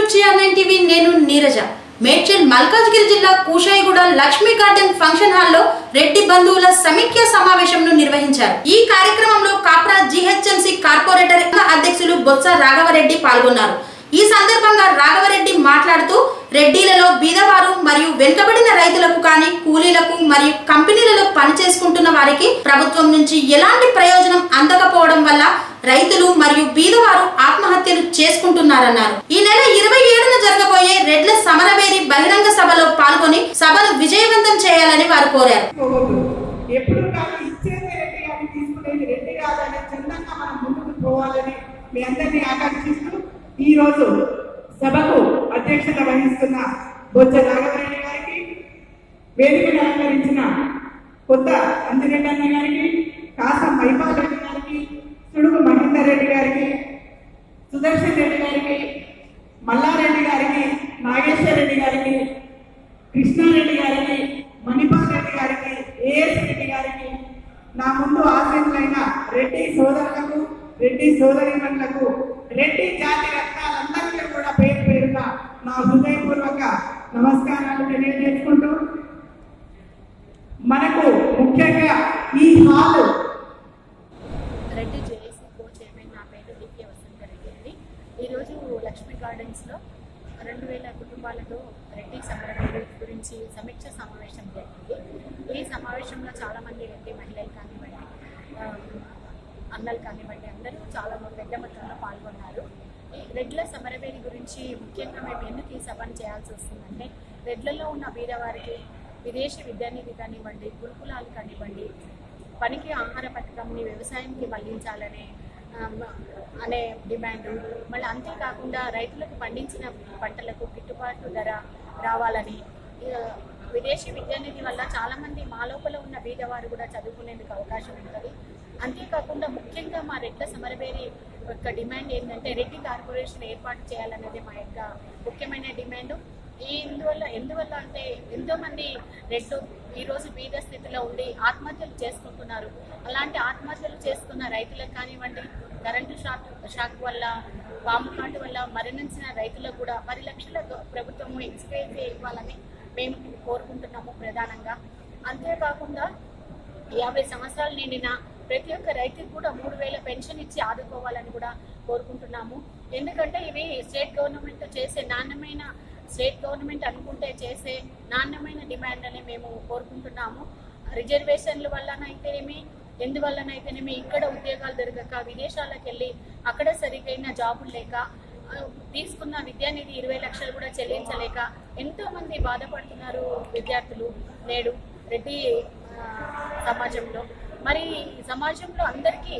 GR TV నేను నీరజ మేడ్చల్ మల్కాజ్గిరి జిల్లా కూషాయిగూడ Lakshmi garden function హాల్లో రెడ్డి బంధువుల సమీక్ష సమావేశంను నిర్వహించారు ఈ కార్యక్రమంలో కాప్రా జీహెచ్ఎంసీ కార్పొరేటర్ అధ్యక్షులు బొత్స రాఘవరెడ్డి పాల్గొన్నారు ఈ సందర్భంగా రాఘవరెడ్డి మాట్లాడుతూ రెడ్డిలలో బీదవారు మరియు వెనుకబడిన రైతులకు కానీ కూలీలకు మరియు కంపెనీలలో పనిచేసుకుంటున్న వారికి ప్రభుత్వం నుంచి ఎలాంటి ప్రయోజనం అందకపోవడం వల్ల రైతులు మరియు బీదవారు ఆత్మహత్యలు చేసుకుంటున్నారన్నారు ఈ నెల ఇరవై ఏడున జరగబోయే రెడ్ల సమరవేరి బహిరంగ సభలో పాల్గొని సభను విజయవంతం చేయాలని వారు కోరారు పోవద్దు ఎప్పుడు కానీ ఇచ్చేది రెడ్డి అని తీసుకునేది రెడ్డి కాదని చందంగా మనం ముందుకు పోవాలని మీ అందరినీ ఆకాంక్షిస్తూ ఈ రోజు సభకు అధ్యక్షత వహిస్తున్న బొజ్జ నాగవరెడ్డి గారికి వేదికను అలంకరించిన కొత్త అంజిరెడ్డి అన్న గారికి కాసం మైపాల్ రెడ్డి గారికి సుడుగు మహేందర్ రెడ్డి గారికి సుదర్శన్ రెడ్డి గారికి మల్లారెడ్డి గారికి నాగేశ్వర రెడ్డి గారికి కృష్ణారెడ్డి గారికి మణిపాల్ రెడ్డి గారికి ఏఎస్ రెడ్డి గారికి నా ముందు ఆశీనులైన రెడ్డి సోదరులకు రెడ్డి సోదరిమణులకు రెడ్డి జాతి రత్నాలందరికీ కూడా పేరు పేరుగా నా హృదయపూర్వక నమస్కారాలు తెలియజేసుకుంటూ మనకు ముఖ్యంగా ఈ all Reddy JAC co chairman నా పేరు డికే వసంతరెడ్డి అండి ఈరోజు లక్ష్మీ గార్డెన్స్లో రెండు వేల కుటుంబాలతో రెడ్డి సమరవేడి గురించి సమీక్ష సమావేశం జరిగింది ఈ సమావేశంలో చాలామంది రెడ్డి మహిళలు కానివ్వండి ఆ, అన్నలు కానివ్వండి అందరూ చాలా పెద్ద మొత్తంలో పాల్గొన్నారు ఈ రెడ్ల సమరవేడి గురించి ముఖ్యంగా మేము ఎందుకు ఈ సభను చేయాల్సి వస్తుందంటే రెడ్లలో ఉన్న బీదవారికి విదేశీ విద్యానిధి కానివ్వండి గురుకులాలు కానివ్వండి పనికి ఆహార పథకంని వ్యవసాయంకి మళ్లించాలనే ఆమ్, అనే డిమాండ్ మళ్ళీ అంతేకాకుండా రైతులకు పండించిన పంటలకు గిట్టుబాటు ధర రావాలని ఆ, విదేశీ విద్యానిధి వల్ల చాలామంది మా లోపల ఉన్న బీదవారు కూడా చదువుకునేందుకు అవకాశం ఉంటుంది అంతేకాకుండా ముఖ్యంగా మా రెడ్ల సమరవేరి యొక్క డిమాండ్ ఏంటంటే రెడ్డి కార్పొరేషన్ ఏర్పాటు చేయాలనేది మా యొక్క ముఖ్యమైన డిమాండ్ ఈ ఇందువల్ల ఎందువల్ల అంటే ఎంతో మంది రెడ్లు ఈ రోజు బీద స్థితిలో ఉండి ఆత్మహత్యలు చేసుకుంటున్నారు అలాంటి ఆత్మహత్యలు చేసుకున్న రైతులకు కానివ్వండి కరెంటు షాక్ షాక్ వల్ల పాము కాటు వల్ల మరణించిన రైతులకు కూడా పది లక్షల గ- ప్రభుత్వము ఎక్స్పైర్ ఇవ్వాలని మేము కోరుకుంటున్నాము ప్రధానంగా అంతేకాకుండా యాభై సంవత్సరాలు నిండిన ప్రతి ఒక్క రైతుకు కూడా మూడు వేల పెన్షన్ ఇచ్చి ఆదుకోవాలని కూడా కోరుకుంటున్నాము ఎందుకంటే ఇవి స్టేట్ గవర్నమెంట్ చేసే నాణ్యమైన స్టేట్ గవర్నమెంట్ అనుకుంటే చేసే నాణ్యమైన డిమాండ్ అని మేము కోరుకుంటున్నాము రిజర్వేషన్ల వల్లనైతేనేమి ఎందువల్లనైతేనేమి ఇక్కడ ఉద్యోగాలు దొరకక విదేశాలకు వెళ్ళి అక్కడ సరిగైన జాబులు లేక ఆ, తీసుకున్న విద్యానిధి ఇరవై లక్షలు కూడా చెల్లించలేక ఎంతో మంది బాధపడుతున్నారు విద్యార్థులు నేడు రెడ్డి ఆ, సమాజంలో మరి ఈ సమాజంలో అందరికీ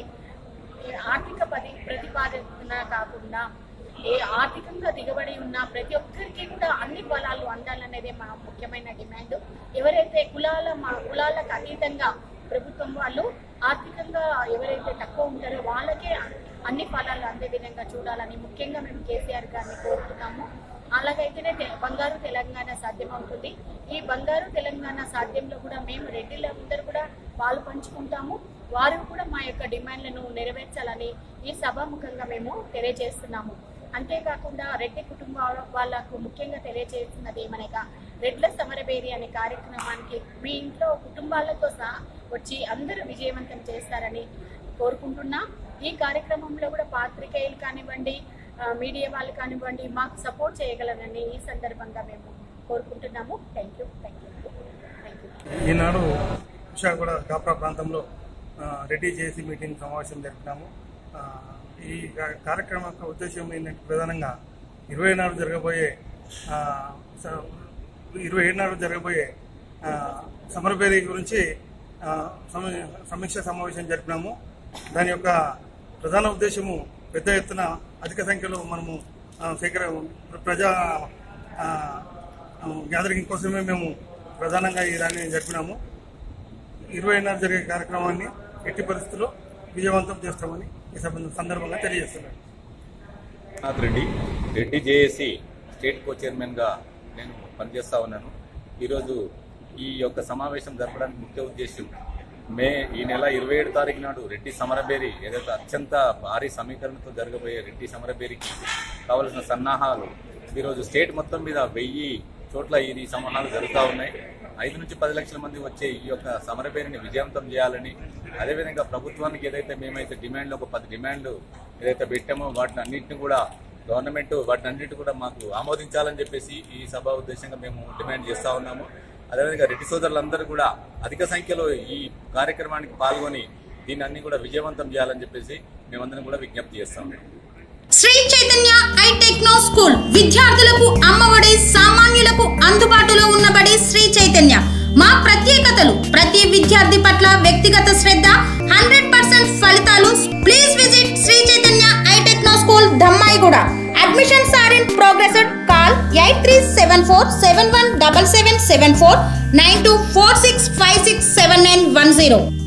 ఈ ఆర్థిక పది ప్రతిపాదన కాకుండా ఏ ఆర్థికంగా దిగబడి ఉన్న ప్రతి ఒక్కరికి కూడా అన్ని ఫలాలు అందాలనేదే మా ముఖ్యమైన డిమాండ్ ఎవరైతే కులాల మా కులాలకు అతీతంగా ప్రభుత్వం వాళ్ళు ఆర్థికంగా ఎవరైతే తక్కువ ఉంటారో వాళ్ళకే అన్ని ఫలాలు అందే విధంగా చూడాలని ముఖ్యంగా మేము కేసీఆర్ గారిని కోరుతున్నాము అలాగైతేనే తె- బంగారు తెలంగాణ సాధ్యమవుతుంది ఈ బంగారు తెలంగాణ సాధ్యంలో కూడా మేము రెడ్డిలందరూ కూడా పాలు పంచుకుంటాము వారు కూడా మా యొక్క డిమాండ్లను నెరవేర్చాలని ఈ సభాముఖంగా మేము తెలియజేస్తున్నాము అంతేకాకుండా రెడ్డి కుటుంబ వాళ్ళకు ముఖ్యంగా తెలియజేస్తున్నది ఏమనగా రెడ్ల సమరబేరి అనే కార్యక్రమానికి మీ ఇంట్లో కుటుంబాలతో సహా వచ్చి అందరూ విజయవంతం చేస్తారని కోరుకుంటున్నా ఈ కార్యక్రమంలో కూడా పాత్రికేయులు కానివ్వండి ఆ, మీడియా వాళ్ళు కానివ్వండి మాకు సపోర్ట్ చేయగలరని ఈ సందర్భంగా మేము కోరుకుంటున్నాము thank you thank you thank you ఈనాడు విశాఖగూడ కాప్రా ప్రాంతంలో ఆ, రెడ్డి జేసీ మీటింగ్ సమావేశం జరిపినాము ఆ, ఈ కా- కార్యక్రమం యొక్క ఉద్దేశం ఏంటంటే ప్రధానంగా ఇరవై నాడు జరగబోయే ఆ, స- ఇరవై ఏడు నాడు జరగబోయే ఆ, సమరపేరి గురించి ఆ, సమీ- సమీక్ష సమావేశం జరిపినాము దాని యొక్క ప్రధాన ఉద్దేశము పెద్ద ఎత్తున అధిక సంఖ్యలో మనము ఆ, సేకర ప్రజా ఆ, ఆ, గ్యాదరింగ్ కోసమే మేము ప్రధానంగా ఈ దాన్ని జరిపినాము ఇరవై నాడు జరిగే కార్యక్రమాన్ని ఎట్టి పరిస్థితుల్లో విజయవంతం చేస్తామని ఈ సభ- సందర్భంగా తెలియజేస్తున్నాను Nath Reddy Reddy JAC state co చైర్మన్గా నేను పనిచేస్తా ఉన్నాను ఈరోజు ఈ యొక్క సమావేశం జరపడానికి ముఖ్య ఉద్దేశం మే ఈ నెల ఇరవై ఏడు తారీఖు నాడు రెడ్డి సమరబేరి ఏదైతే అత్యంత భారీ సమీకరణతో జరగబోయే రెడ్డి సమరబేరికి కావలసిన సన్నాహాలు ఈరోజు స్టేట్ మొత్తం మీద వెయ్యి చోట్ల ఈ సమానాలు జరుగుతూ ఉన్నాయి ఐదు నుంచి పది లక్షల మంది వచ్చే ఈ యొక్క సమర పేరుని విజయవంతం చేయాలని అదేవిధంగా ప్రభుత్వానికి ఏదైతే మేమైతే డిమాండ్లు ఒక పది డిమాండ్లు ఏదైతే పెట్టామో వాటిని అన్నింటిని కూడా గవర్నమెంట్ వాటిని అన్నింటి కూడా మాకు ఆమోదించాలని చెప్పేసి ఈ సభ ఉద్దేశంగా మేము డిమాండ్ చేస్తా ఉన్నాము అదేవిధంగా రెడ్డి సోదరులందరూ కూడా అధిక సంఖ్యలో ఈ కార్యక్రమానికి పాల్గొని దీన్ని అన్ని కూడా విజయవంతం చేయాలని చెప్పేసి మేమందరం కూడా విజ్ఞప్తి చేస్తాం Sri Chaitanya I techno school విద్యార్థులకు అమ్మఒడి సామాన్యులకు అందుబాటులో ఉన్నబడి శ్రీ చైతన్య మా ప్రత్యేకతలు ప్రతి విద్యార్థి పట్ల వ్యక్తిగత శ్రద్ధ హండ్రెడ్ పర్సెంట్ ఫలితాలు please visit Sri Chaitanya I techno school Dammaiguda admissions are in progress call eight three seven four seven one double seven seven four nine two four six five six seven nine one zero